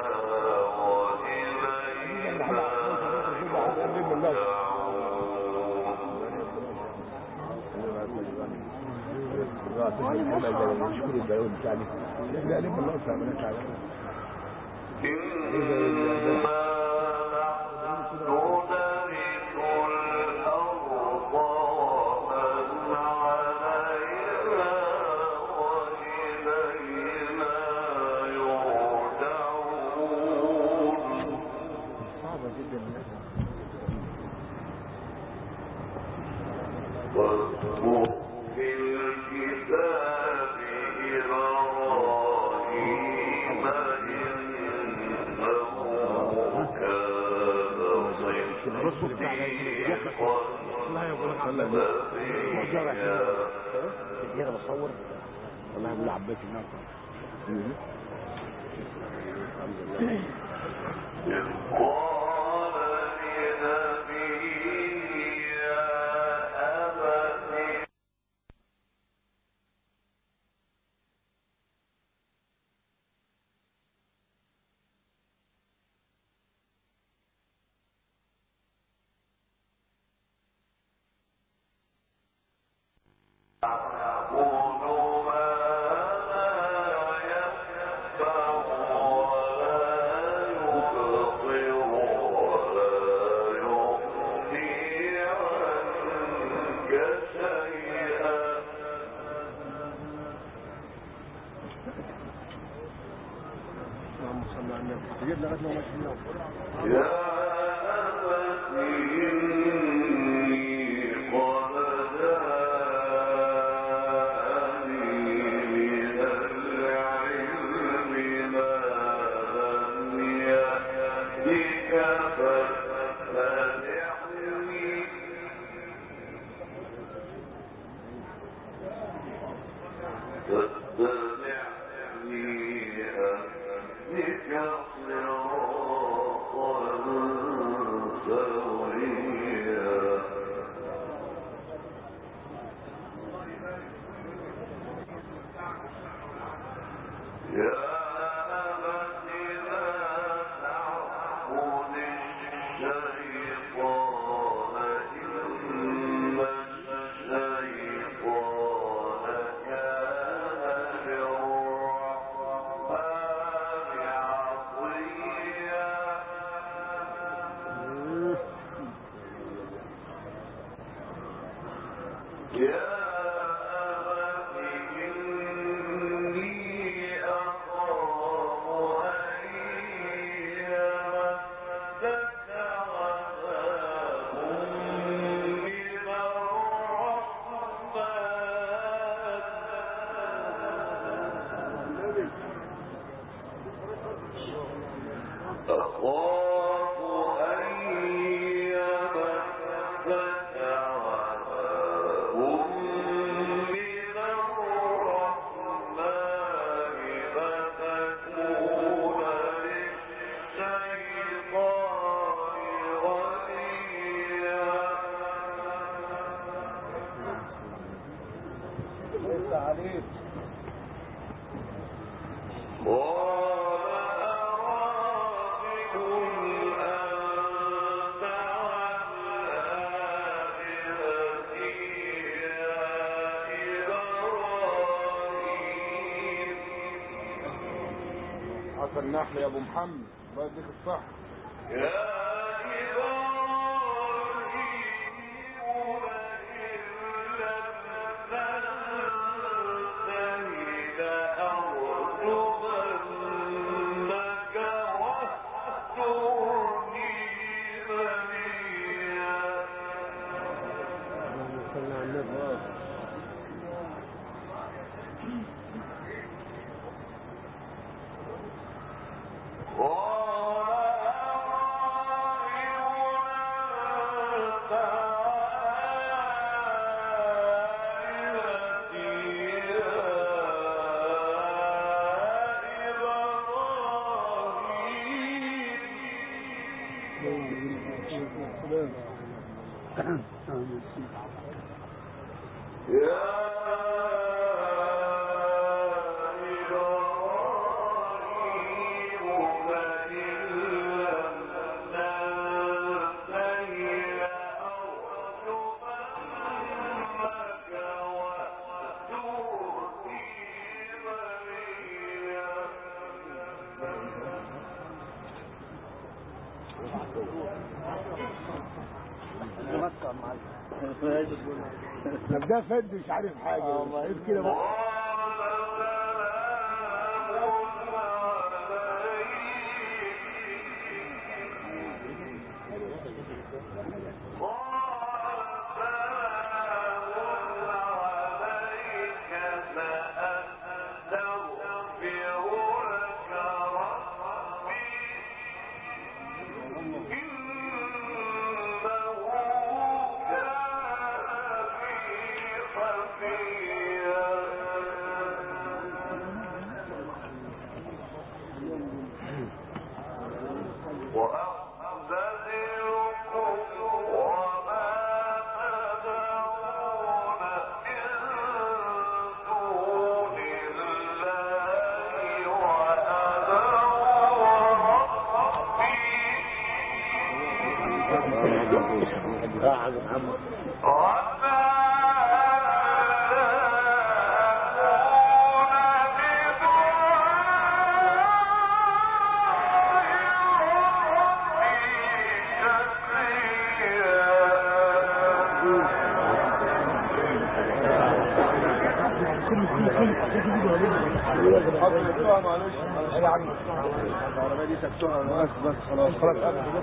النحل يا ابو محمد الله يديك الصحه Yeah. طب ده فد مش عارف حاجه عارف كده بقى بس بس خلاص خلاص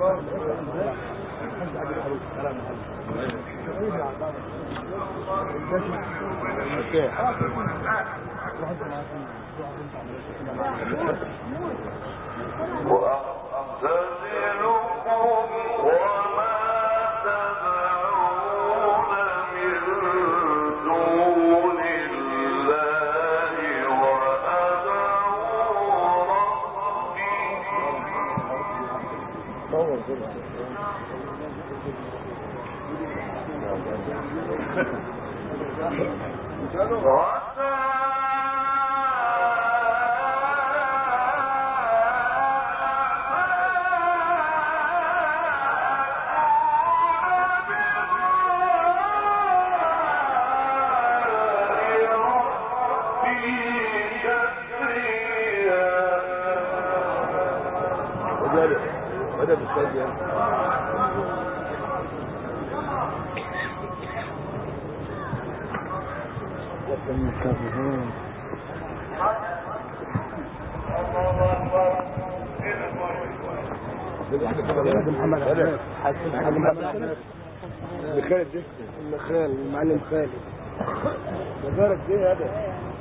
محمد محمد خالد ده خالد المعلم خالد مبارك ايه هذا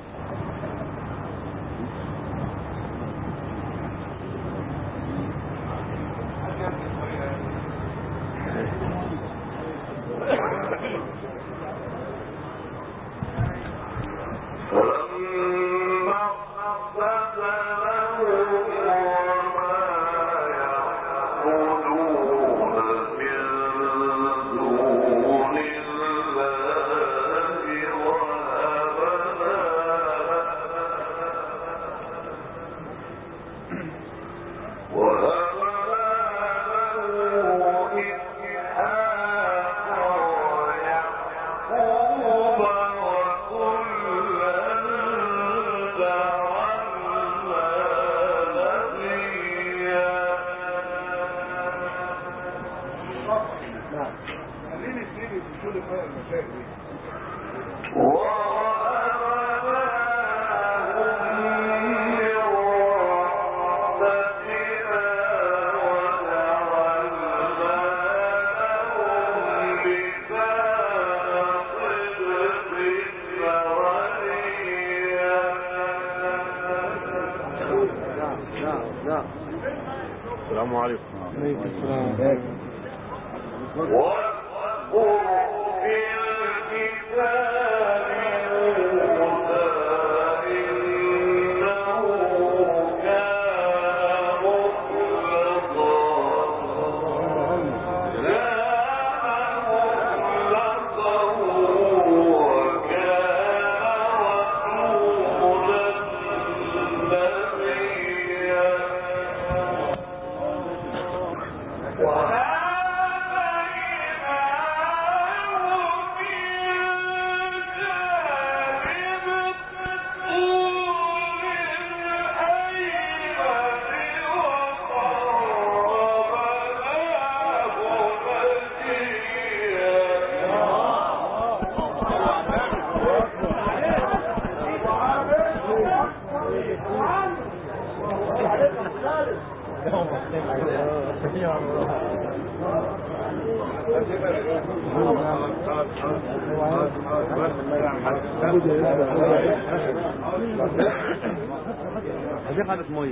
السلام عليكم عليكم السلام وهذا دي قاعدة مية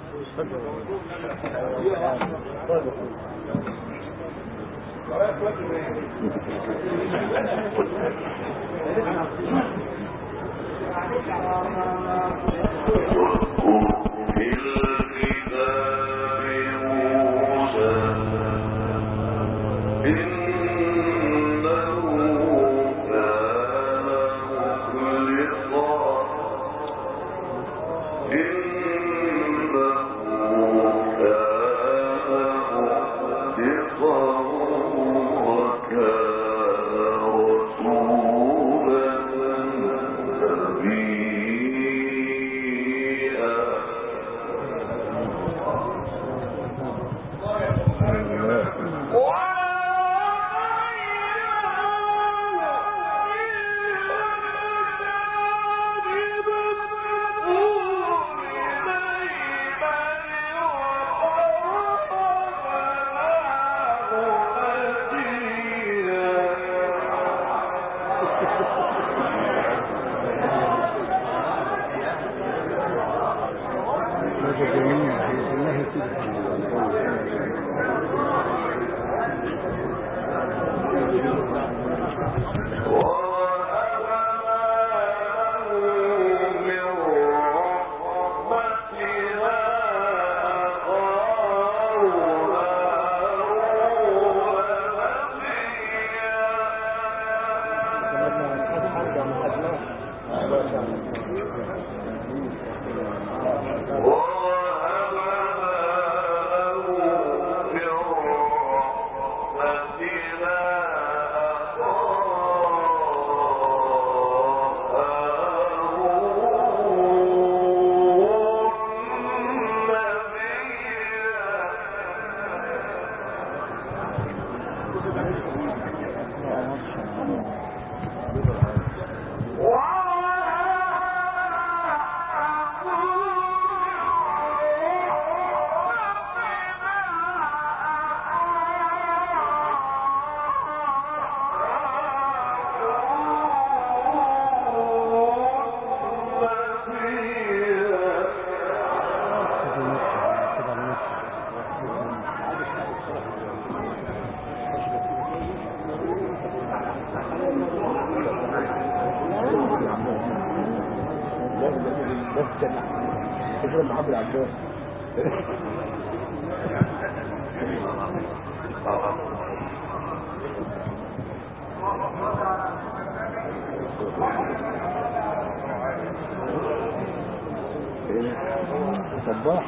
صباح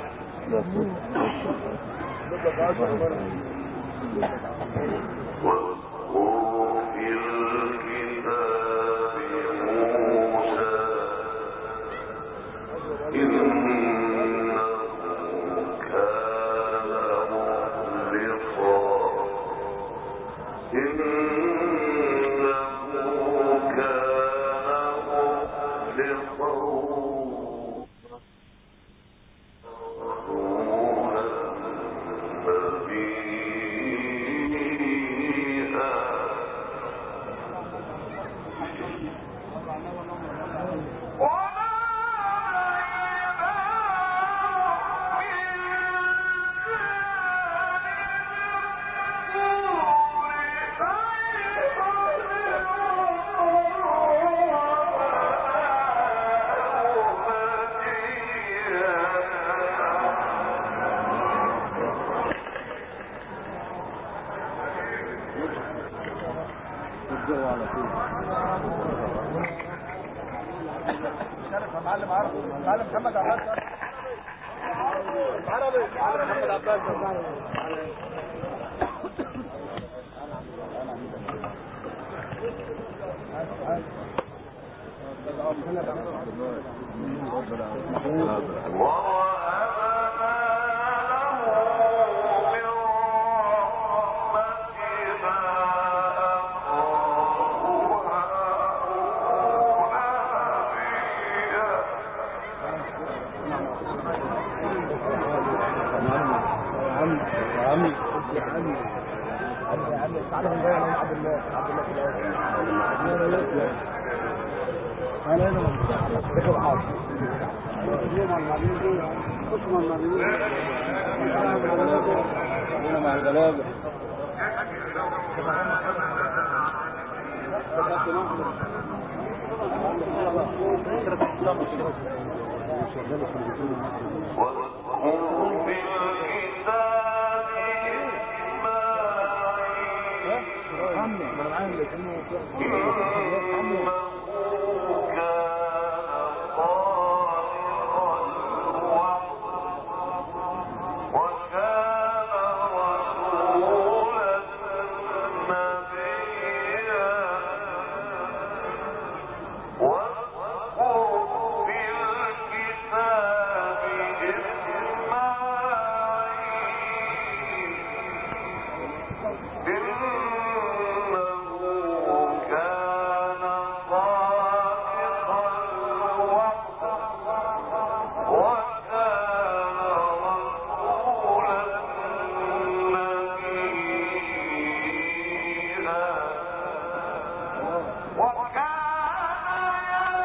معلم عربي معلم محمد عباس عربي معلم محمد عباس معلم عمي يا عمي يا عم تعالى من غير انا عبد الله عبد الله في الاول انا انا دخل حاضر انا مع الغلابه واذكر في الكتاب إسماعيل إنه كان صادق الوعد وكان رسولا نبيا واذكر في الكتاب إسماعيل إنه كان صادق الوعد وكان رسولا نبيا وكان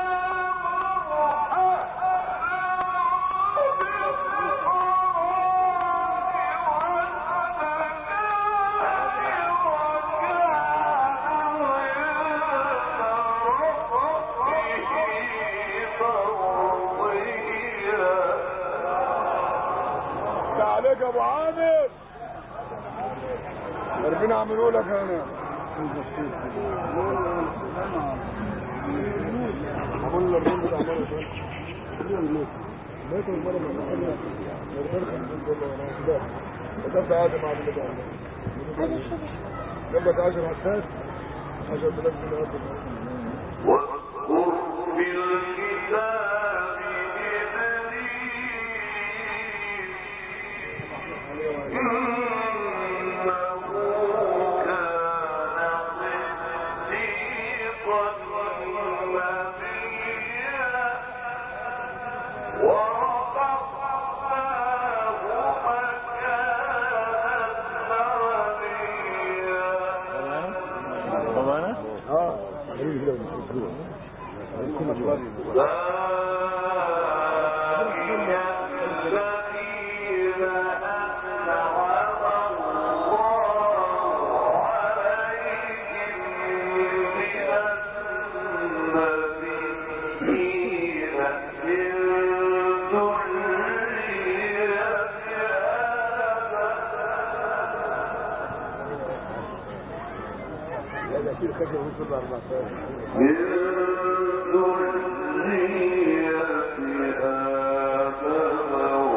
عليك يا ابو عامر ربنا عملوا لك انا عملوا لك الرمل ده عملوا لك بيت المرة ما كتبت عادي مع اللي ده جنبك 10 عساس 10 بلاد من واذكر في الكتاب إدريس إنه كان صديقا نبيا ورفعناه مكانا عليا طب انا اه خليه كده ونشوفه كنا شوالي هذا في الخشب وصل 14 من ذرية آدم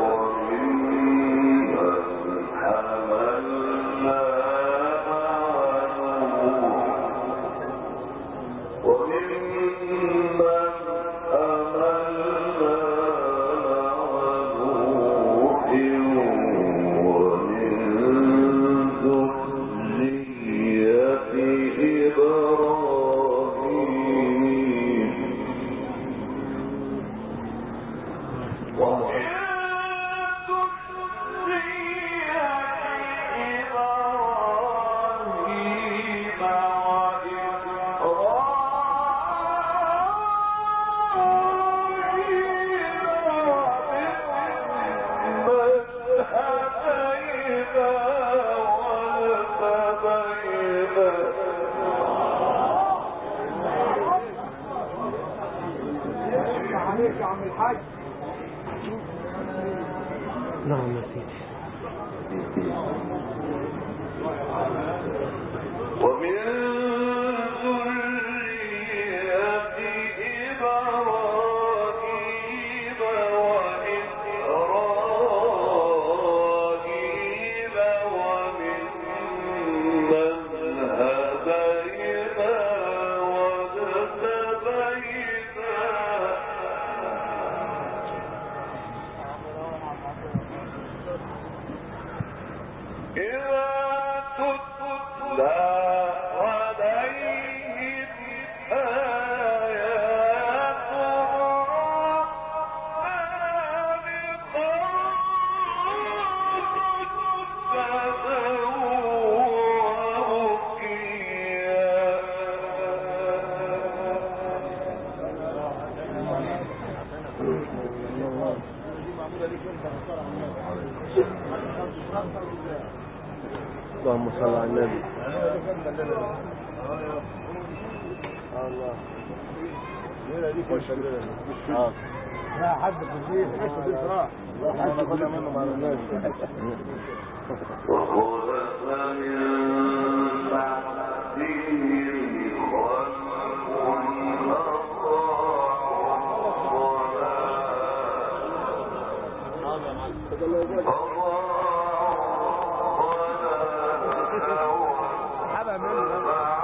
وممن حملنا مع نوح وممن حملنا مع نوح ومن ذرية إبراهيم ومن ذرية إبراهيم عليك يا عم الحاج نعم يا سيدي ومن ذرية إبراهيم وإسرائيل وممن هدينا واجتبينا إذا تتلى عليهم آيات الرحمن قالوا اللهم صل على النبي الله الليلة دي كويسة الليلة دي اه لا حد في البيت لسه في صراحة لا حد كنا منهم على الناس وخلف من بعدهم خلف حبا منه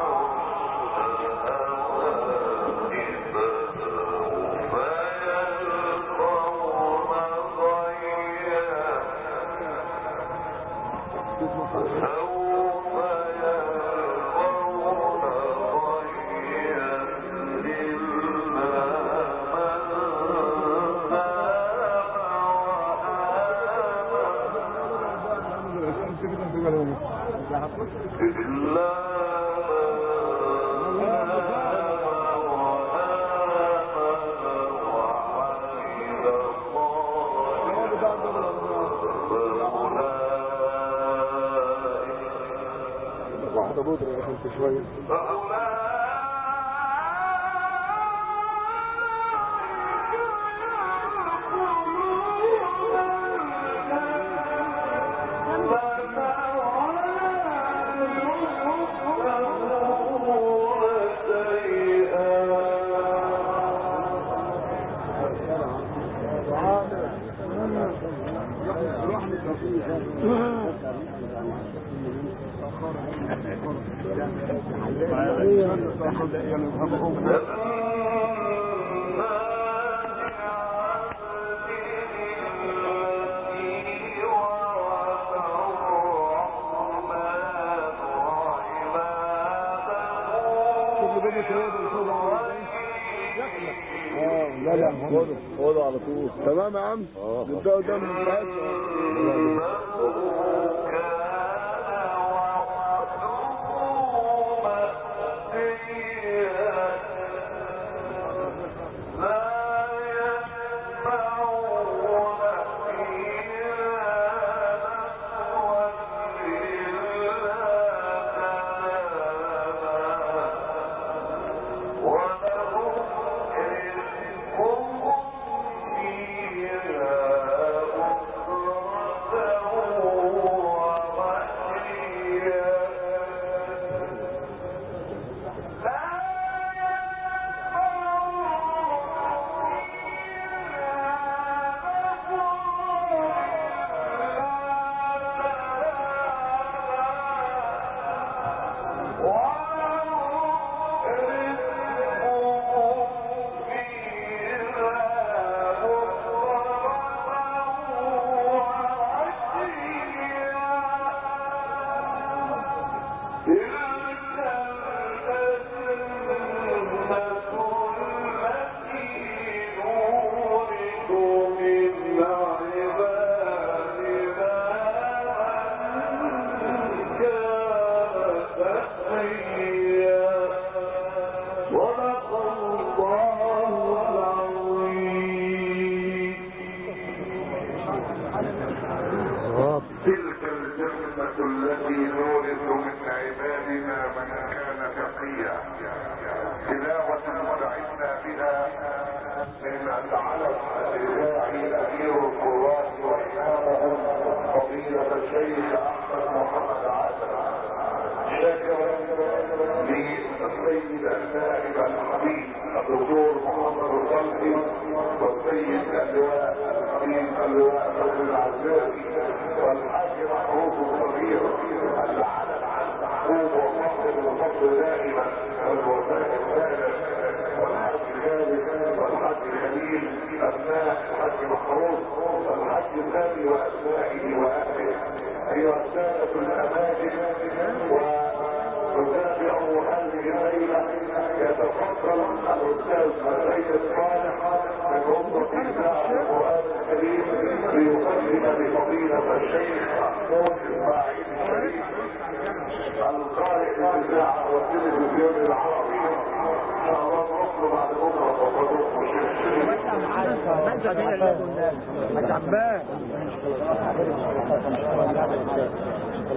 واحدة بودرة يا أخي شوية لا لا خده خده على طول تمام يا عم نبدأ قدام تلك الجنة التي نورث من عبادنا من كان تقيا تلاوة سعدنا بها من العلم الإذاعي أمير القراء وإمامهم فضيلة الشيخ أحمد محمد عادل شاكرا للسيد النائب الحبيب الدكتور محمد الخلقي والسيد اللواء الحبيب اللواء فخر العزازي والحاج محروس الصغير العلم عن محبوب وفخر وفخر دائما والوفاء الثالث والحاج خالد والحاج خليل ابناء الحاج محروس والحاج سامي وابنائه واهله ايها الساده الاماجد ونتابع هذه الليله يتفضل الاستاذ السيد الصالح من اسره اذاعه القران الكريم ليقدم لفضيله الشيخ محمود اسماعيل الشريف القارئ للاذاعه والتلفزيون العربي ان شاء الله نوصل بعد بكره وفضلكم الشيخ عباس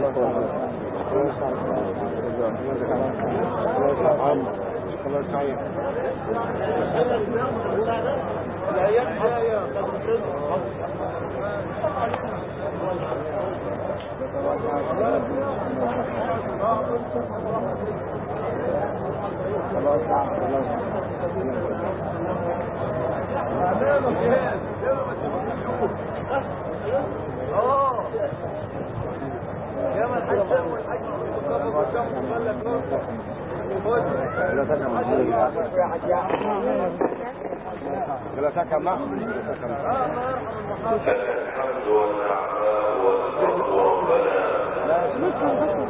الحمد والنعماء والفضل ربنا